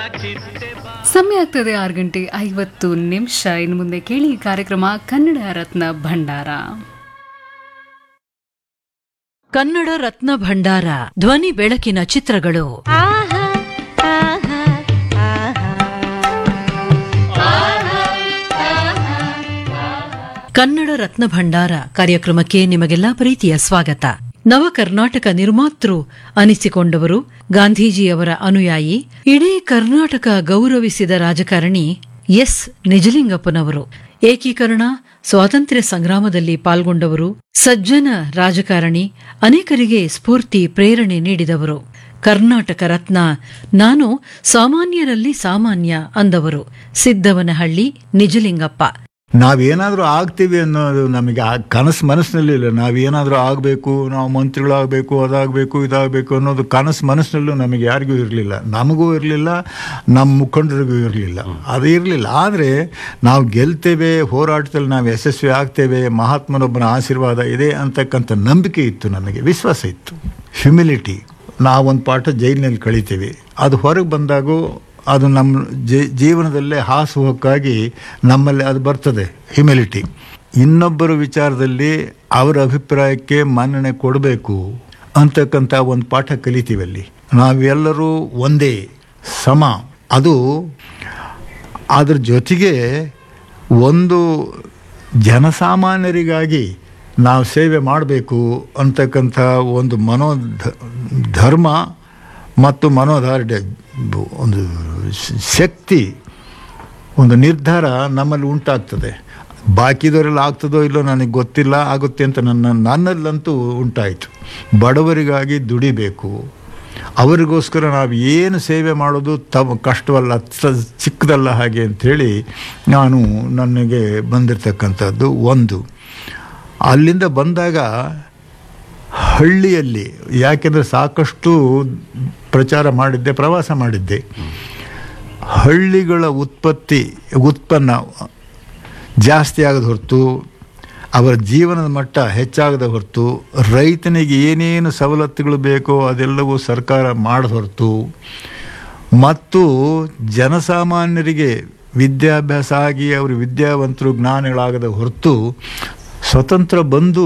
ಸಮಯ ಆಗ್ತದೆ ಆರು ಗಂಟೆ ಐವತ್ತು ನಿಮಿಷ ಇನ್ನು ಮುಂದೆ ಕೇಳಿ ಕಾರ್ಯಕ್ರಮ ಕನ್ನಡ ರತ್ನ ಭಂಡಾರ ಕನ್ನಡ ರತ್ನ ಭಂಡಾರ ಧ್ವನಿ ಬೆಳಕಿನ ಚಿತ್ರಗಳು ಕನ್ನಡ ರತ್ನ ಭಂಡಾರ ಕಾರ್ಯಕ್ರಮಕ್ಕೆ ನಿಮಗೆಲ್ಲ ಪ್ರೀತಿಯ ಸ್ವಾಗತ ನವ ಕರ್ನಾಟಕ ನಿರ್ಮಾತೃ ಅನಿಸಿಕೊಂಡವರು ಗಾಂಧೀಜಿಯವರ ಅನುಯಾಯಿ ಇಡೀ ಕರ್ನಾಟಕ ಗೌರವಿಸಿದ ರಾಜಕಾರಣಿ ಎಸ್ ನಿಜಲಿಂಗಪ್ಪನವರು ಏಕೀಕರಣ ಸ್ವಾತಂತ್ರ್ಯ ಸಂಗ್ರಾಮದಲ್ಲಿ ಪಾಲ್ಗೊಂಡವರು ಸಜ್ಜನ ರಾಜಕಾರಣಿ ಅನೇಕರಿಗೆ ಸ್ಫೂರ್ತಿ ಪ್ರೇರಣೆ ನೀಡಿದವರು ಕರ್ನಾಟಕ ರತ್ನ ನಾನು ಸಾಮಾನ್ಯರಲ್ಲಿ ಸಾಮಾನ್ಯ ಅಂದವರು ಸಿದ್ದವನಹಳ್ಳಿ ನಿಜಲಿಂಗಪ್ಪ ನಾವೇನಾದರೂ ಆಗ್ತೀವಿ ಅನ್ನೋದು ನಮಗೆ ಆ ಕನಸು ಮನಸ್ಸಿನಲ್ಲಿ ಇಲ್ಲ ನಾವೇನಾದರೂ ಆಗಬೇಕು ನಾವು ಮಂತ್ರಿಗಳಾಗಬೇಕು ಅದಾಗಬೇಕು ಇದಾಗಬೇಕು ಅನ್ನೋದು ಕನಸು ಮನಸ್ಸಿನಲ್ಲೂ ನಮಗೆ ಯಾರಿಗೂ ಇರಲಿಲ್ಲ ನಮಗೂ ಇರಲಿಲ್ಲ ನಮ್ಮ ಮುಖಂಡರಿಗೂ ಇರಲಿಲ್ಲ ಅದು ಇರಲಿಲ್ಲ ಆದರೆ ನಾವು ಗೆಲ್ತೇವೆ ಹೋರಾಟದಲ್ಲಿ ನಾವು ಯಶಸ್ವಿ ಆಗ್ತೇವೆ ಮಹಾತ್ಮನೊಬ್ಬನ ಆಶೀರ್ವಾದ ಇದೆ ಅಂತಕ್ಕಂಥ ನಂಬಿಕೆ ಇತ್ತು ನಮಗೆ ವಿಶ್ವಾಸ ಇತ್ತು ಹ್ಯುಮಿಲಿಟಿ ನಾವೊಂದು ಪಾಠ ಜೈಲಿನಲ್ಲಿ ಕಳಿತೀವಿ ಅದು ಹೊರಗೆ ಬಂದಾಗೂ ಅದು ನಮ್ಮ ಜೀವನದಲ್ಲೇ ಹಾಸುಹೊಕ್ಕಾಗಿ ನಮ್ಮಲ್ಲಿ ಅದು ಬರ್ತದೆ ಹ್ಯುಮಿಲಿಟಿ ಇನ್ನೊಬ್ಬರ ವಿಚಾರದಲ್ಲಿ ಅವರ ಅಭಿಪ್ರಾಯಕ್ಕೆ ಮನ್ನಣೆ ಕೊಡಬೇಕು ಅಂತಕ್ಕಂಥ ಒಂದು ಪಾಠ ಕಲಿತೀವಿ ಅಲ್ಲಿ ನಾವೆಲ್ಲರೂ ಒಂದೇ ಸಮ ಅದು ಅದ್ರ ಜೊತೆಗೆ ಒಂದು ಜನಸಾಮಾನ್ಯರಿಗಾಗಿ ನಾವು ಸೇವೆ ಮಾಡಬೇಕು ಅಂತಕ್ಕಂಥ ಒಂದು ಮನೋ ಧರ್ಮ ಮತ್ತು ಮನೋಧಾರ್ಢ್ಯ ಒಂದು ಶಕ್ತಿ ಒಂದು ನಿರ್ಧಾರ ನಮ್ಮಲ್ಲಿ ಉಂಟಾಗ್ತದೆ ಬಾಕಿದವರೆಲ್ಲ ಆಗ್ತದೋ ಇಲ್ಲೋ ನನಗೆ ಗೊತ್ತಿಲ್ಲ ಆಗುತ್ತೆ ಅಂತ ನನ್ನ ನನ್ನಲ್ಲಂತೂ ಉಂಟಾಯಿತು ಬಡವರಿಗಾಗಿ ದುಡಿಬೇಕು ಅವರಿಗೋಸ್ಕರ ನಾವು ಏನು ಸೇವೆ ಮಾಡೋದು ತಮ್ಮ ಕಷ್ಟವಲ್ಲ ಚಿಕ್ಕದಲ್ಲ ಹಾಗೆ ಅಂಥೇಳಿ ನಾನು ನನಗೆ ಬಂದಿರತಕ್ಕಂಥದ್ದು ಒಂದು ಅಲ್ಲಿಂದ ಬಂದಾಗ ಹಳ್ಳಿಯಲ್ಲಿ ಯಾಕೆಂದರೆ ಸಾಕಷ್ಟು ಪ್ರಚಾರ ಮಾಡಿದ್ದೆ ಪ್ರವಾಸ ಮಾಡಿದ್ದೆ ಹಳ್ಳಿಗಳ ಉತ್ಪತ್ತಿ ಉತ್ಪನ್ನ ಜಾಸ್ತಿ ಆಗದ ಹೊರತು ಅವರ ಜೀವನದ ಮಟ್ಟ ಹೆಚ್ಚಾಗದ ಹೊರತು ರೈತನಿಗೆ ಏನೇನು ಸವಲತ್ತುಗಳು ಬೇಕೋ ಅದೆಲ್ಲವೂ ಸರ್ಕಾರ ಮಾಡದ ಹೊರತು ಮತ್ತು ಜನಸಾಮಾನ್ಯರಿಗೆ ವಿದ್ಯಾಭ್ಯಾಸ ಆಗಿ ಅವರು ವಿದ್ಯಾವಂತರು ಜ್ಞಾನಿಗಳಾಗದ ಹೊರತು ಸ್ವತಂತ್ರ ಬಂದು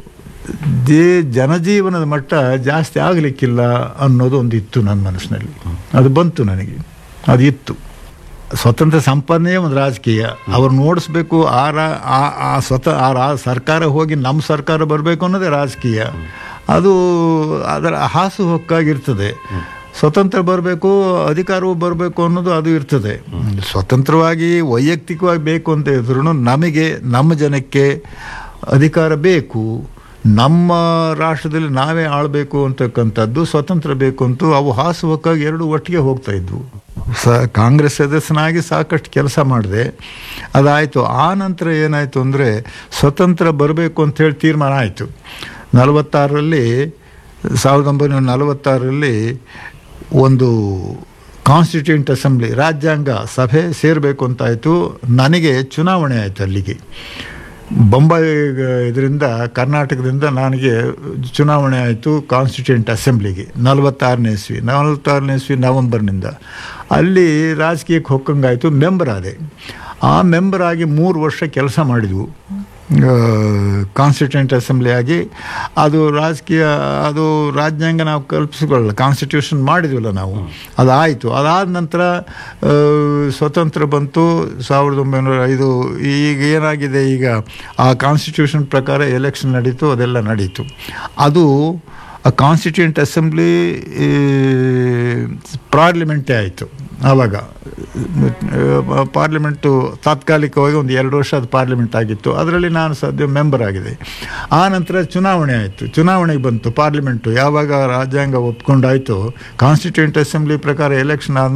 ದೇ ಜನಜೀವನದ ಮಟ್ಟ ಜಾಸ್ತಿ ಆಗಲಿಕ್ಕಿಲ್ಲ ಅನ್ನೋದು ಒಂದು ಇತ್ತು ನನ್ನ ಮನಸ್ಸಿನಲ್ಲಿ ಅದು ಬಂತು ನನಗೆ ಅದು ಇತ್ತು ಸ್ವತಂತ್ರ ಸಂಪಾದನೆಯೇ ಒಂದು ರಾಜಕೀಯ ಅವ್ರು ನೋಡಿಸ್ಬೇಕು ಆ ರಾ ಆ ಸ್ವತಃ ಆ ರಾ ಸರ್ಕಾರ ಹೋಗಿ ನಮ್ಮ ಸರ್ಕಾರ ಬರಬೇಕು ಅನ್ನೋದೇ ರಾಜಕೀಯ ಅದು ಅದರ ಹಾಸು ಹೊಕ್ಕಾಗಿರ್ತದೆ ಸ್ವತಂತ್ರ ಬರಬೇಕು ಅಧಿಕಾರವೂ ಬರಬೇಕು ಅನ್ನೋದು ಅದು ಇರ್ತದೆ ಸ್ವತಂತ್ರವಾಗಿ ವೈಯಕ್ತಿಕವಾಗಿ ಬೇಕು ಅಂತ ಇದ್ರು ನಮಗೆ ನಮ್ಮ ಜನಕ್ಕೆ ಅಧಿಕಾರ ಬೇಕು ನಮ್ಮ ರಾಷ್ಟ್ರದಲ್ಲಿ ನಾವೇ ಆಳಬೇಕು ಅಂತಕ್ಕಂಥದ್ದು ಸ್ವತಂತ್ರ ಬೇಕು ಅಂತೂ ಅವು ಹಾಸುವಕ್ಕಾಗಿ ಎರಡು ಒಟ್ಟಿಗೆ ಹೋಗ್ತಾ ಇದ್ವು ಸ ಕಾಂಗ್ರೆಸ್ ಸದಸ್ಯನಾಗಿ ಸಾಕಷ್ಟು ಕೆಲಸ ಮಾಡಿದೆ ಅದಾಯಿತು ಆ ನಂತರ ಏನಾಯಿತು ಅಂದರೆ ಸ್ವತಂತ್ರ ಬರಬೇಕು ಅಂಥೇಳಿ ತೀರ್ಮಾನ ಆಯಿತು ನಲವತ್ತಾರರಲ್ಲಿ ಸಾವಿರದ ಒಂಬೈನೂರ ನಲವತ್ತಾರರಲ್ಲಿ ಒಂದು ಕಾನ್ಸ್ಟಿಟ್ಯೂಂಟ್ ಅಸೆಂಬ್ಲಿ ರಾಜ್ಯಾಂಗ ಸಭೆ ಸೇರಬೇಕು ಅಂತಾಯಿತು ನನಗೆ ಚುನಾವಣೆ ಆಯಿತು ಅಲ್ಲಿಗೆ ಬೊಂಬಾಯಿ ಇದರಿಂದ ಕರ್ನಾಟಕದಿಂದ ನನಗೆ ಚುನಾವಣೆ ಆಯಿತು ಕಾನ್ಸ್ಟಿಟ್ಯೂಂಟ್ ಅಸೆಂಬ್ಲಿಗೆ ನಲವತ್ತಾರನೇ ಇಸ್ವಿ ನಲವತ್ತಾರನೇ ಇಸ್ವಿ ನವಂಬರ್ನಿಂದ ಅಲ್ಲಿ ರಾಜಕೀಯಕ್ಕೆ ಹೊಕ್ಕಂಗಾಯಿತು ಮೆಂಬರ್ ಆದೆ ಆ ಮೆಂಬರ್ ಆಗಿ ಮೂರು ವರ್ಷ ಕೆಲಸ ಮಾಡಿದ್ವು ಕಾನ್ಸ್ಟಿಟ್ಯೂಂಟ್ ಅಸೆಂಬ್ಲಿ ಆಗಿ ಅದು ರಾಜಕೀಯ ಅದು ರಾಜ್ಯಾಂಗ ನಾವು ಕಲ್ಪಿಸಿಕೊಳ್ಳಲ್ಲ ಕಾನ್ಸ್ಟಿಟ್ಯೂಷನ್ ಮಾಡಿದ್ವಲ್ಲ ನಾವು ಅದಾಯಿತು ಅದಾದ ನಂತರ ಸ್ವತಂತ್ರ ಬಂತು ಸಾವಿರದ ಒಂಬೈನೂರ ಐದು ಈಗ ಏನಾಗಿದೆ ಈಗ ಆ ಕಾನ್ಸ್ಟಿಟ್ಯೂಷನ್ ಪ್ರಕಾರ ಎಲೆಕ್ಷನ್ ನಡೀತು ಅದೆಲ್ಲ ನಡೀತು ಅದು ಆ ಕಾನ್ಸ್ಟಿಟ್ಯೂಂಟ್ ಅಸೆಂಬ್ಲಿ ಪಾರ್ಲಿಮೆಂಟೇ ಆಯಿತು ಆವಾಗ ಪಾರ್ಲಿಮೆಂಟು ತಾತ್ಕಾಲಿಕವಾಗಿ ಒಂದು ಎರಡು ವರ್ಷ ಅದು ಪಾರ್ಲಿಮೆಂಟ್ ಆಗಿತ್ತು ಅದರಲ್ಲಿ ನಾನು ಸದ್ಯ ಮೆಂಬರ್ ಆಗಿದೆ ಆ ನಂತರ ಚುನಾವಣೆ ಆಯಿತು ಚುನಾವಣೆಗೆ ಬಂತು ಪಾರ್ಲಿಮೆಂಟು ಯಾವಾಗ ರಾಜ್ಯಾಂಗ ಒಪ್ಕೊಂಡಾಯಿತು ಕಾನ್ಸ್ಟಿಟ್ಯೂಂಟ್ ಅಸೆಂಬ್ಲಿ ಪ್ರಕಾರ ಎಲೆಕ್ಷನ್ ಆದ